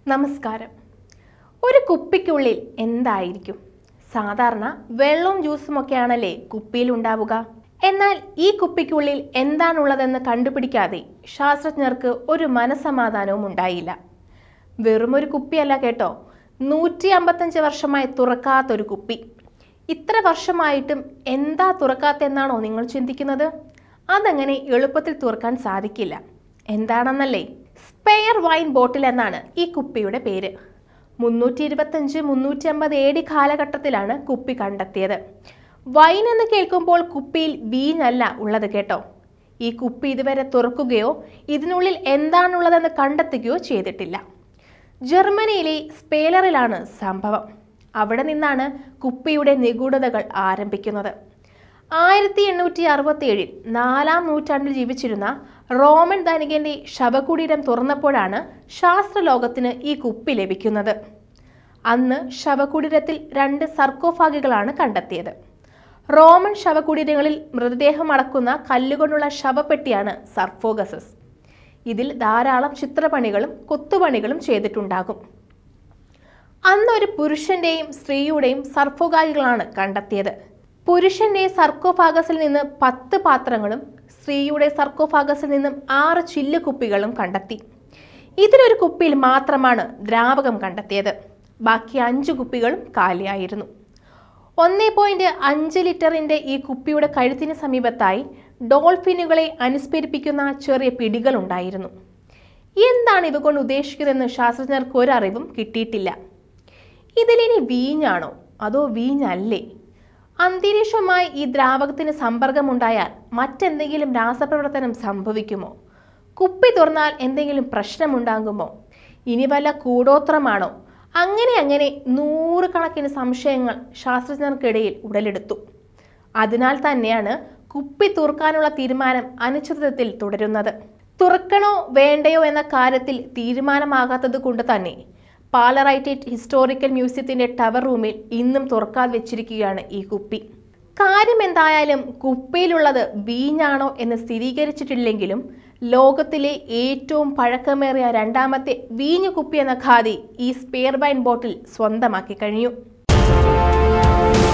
നമസ്കാരം ഒരു കുപ്പിക്കുള്ളിൽ എന്തായിരിക്കും സാധാരണ വെള്ളവും ജ്യൂസും ഒക്കെയാണല്ലേ കുപ്പിയിൽ ഉണ്ടാവുക എന്നാൽ ഈ കുപ്പിക്കുള്ളിൽ എന്താണുള്ളതെന്ന് കണ്ടുപിടിക്കാതെ ശാസ്ത്രജ്ഞർക്ക് ഒരു മനസമാധാനവും ഉണ്ടായില്ല വെറുമൊരു കുപ്പിയല്ല കേട്ടോ നൂറ്റി അമ്പത്തഞ്ച് വർഷമായി തുറക്കാത്തൊരു കുപ്പി ഇത്ര വർഷമായിട്ടും എന്താ തുറക്കാത്തെന്നാണോ നിങ്ങൾ ചിന്തിക്കുന്നത് അതങ്ങനെ എളുപ്പത്തിൽ തുറക്കാൻ സാധിക്കില്ല എന്താണെന്നല്ലേ സ്പെയർ വൈൻ ബോട്ടിൽ എന്നാണ് ഈ കുപ്പിയുടെ പേര് മുന്നൂറ്റി ഇരുപത്തഞ്ച് മുന്നൂറ്റി അമ്പത് എ ഡി കാലഘട്ടത്തിലാണ് കുപ്പി കണ്ടെത്തിയത് വൈൻ എന്ന് കേൾക്കുമ്പോൾ കുപ്പിയിൽ വീഞ്ഞല്ല ഉള്ളത് കേട്ടോ ഈ കുപ്പി ഇതുവരെ തുറക്കുകയോ ഇതിനുള്ളിൽ എന്താണുള്ളതെന്ന് കണ്ടെത്തുകയോ ചെയ്തിട്ടില്ല ജർമ്മനിയിലെ സ്പേലറിലാണ് സംഭവം അവിടെ നിന്നാണ് കുപ്പിയുടെ നിഗൂഢതകൾ ആരംഭിക്കുന്നത് ആയിരത്തി എണ്ണൂറ്റി അറുപത്തി ഏഴിൽ നാലാം നൂറ്റാണ്ടിൽ ജീവിച്ചിരുന്ന റോമൻ ധനികന്റെ ശവകുടീരം തുറന്നപ്പോഴാണ് ശാസ്ത്രലോകത്തിന് ഈ കുപ്പി ലഭിക്കുന്നത് അന്ന് ശവകുടീരത്തിൽ രണ്ട് സർക്കോഫാഗുകളാണ് കണ്ടെത്തിയത് റോമൻ ശവകുടീരങ്ങളിൽ മൃതദേഹം അടക്കുന്ന കല്ലുകൊണ്ടുള്ള ശവപ്പെട്ടിയാണ് സർഫോഗസസ് ഇതിൽ ധാരാളം ചിത്രപണികളും കൊത്തുപണികളും ചെയ്തിട്ടുണ്ടാകും അന്ന് ഒരു പുരുഷന്റെയും സ്ത്രീയുടെയും സർഫോഗാഗുകളാണ് കണ്ടെത്തിയത് പുരുഷന്റെ സർക്കോഫാഗസിൽ നിന്ന് പത്ത് പാത്രങ്ങളും സ്ത്രീയുടെ സർക്കോഫാഗസിൽ നിന്നും ആറ് ചില്ല് കുപ്പികളും കണ്ടെത്തി ഇതിലൊരു കുപ്പിയിൽ മാത്രമാണ് ദ്രാവകം കണ്ടെത്തിയത് ബാക്കി അഞ്ച് കുപ്പികളും കാലിയായിരുന്നു ഒന്നേ പോയിന്റ് അഞ്ച് ലിറ്ററിന്റെ ഈ കുപ്പിയുടെ കഴുത്തിന് സമീപത്തായി ഡോൾഫിനുകളെ അനുസ്മരിപ്പിക്കുന്ന ചെറിയ പിടികൾ ഉണ്ടായിരുന്നു എന്താണ് ഇവ കൊണ്ട് ഉദ്ദേശിക്കുന്നതെന്ന് ശാസ്ത്രജ്ഞർക്ക് ഒരറിവും കിട്ടിയിട്ടില്ല ഇതിലിനി വീഞ്ഞാണോ അതോ വീഞ്ഞല്ലേ അന്തരീക്ഷവുമായി ഈ ദ്രാവകത്തിന് സമ്പർക്കമുണ്ടായാൽ മറ്റെന്തെങ്കിലും രാസപ്രവർത്തനം സംഭവിക്കുമോ കുപ്പി തുറന്നാൽ എന്തെങ്കിലും പ്രശ്നമുണ്ടാകുമോ ഇനി വല്ല കൂടോത്രമാണോ അങ്ങനെ അങ്ങനെ നൂറുകണക്കിന് സംശയങ്ങൾ ശാസ്ത്രജ്ഞർക്കിടയിൽ ഉടലെടുത്തു അതിനാൽ തന്നെയാണ് കുപ്പി തുറക്കാനുള്ള തീരുമാനം അനിശ്ചിതത്വത്തിൽ തുടരുന്നത് തുറക്കണോ വേണ്ടയോ എന്ന കാര്യത്തിൽ തീരുമാനമാകാത്തത് കൊണ്ട് തന്നെ പാലറൈറ്റേറ്റ് ഹിസ്റ്റോറിക്കൽ മ്യൂസിയത്തിന്റെ ടവർ റൂമിൽ ഇന്നും തുറക്കാതെ വെച്ചിരിക്കുകയാണ് ഈ കുപ്പി കാര്യം എന്തായാലും കുപ്പിയിലുള്ളത് വീഞ്ഞാണോ എന്ന് സ്ഥിരീകരിച്ചിട്ടില്ലെങ്കിലും ലോകത്തിലെ ഏറ്റവും പഴക്കമേറിയ രണ്ടാമത്തെ വീഞ്ഞു കുപ്പി എന്ന ഖാദി ഈ സ്പെയർ വൈൻ ബോട്ടിൽ സ്വന്തമാക്കി കഴിഞ്ഞു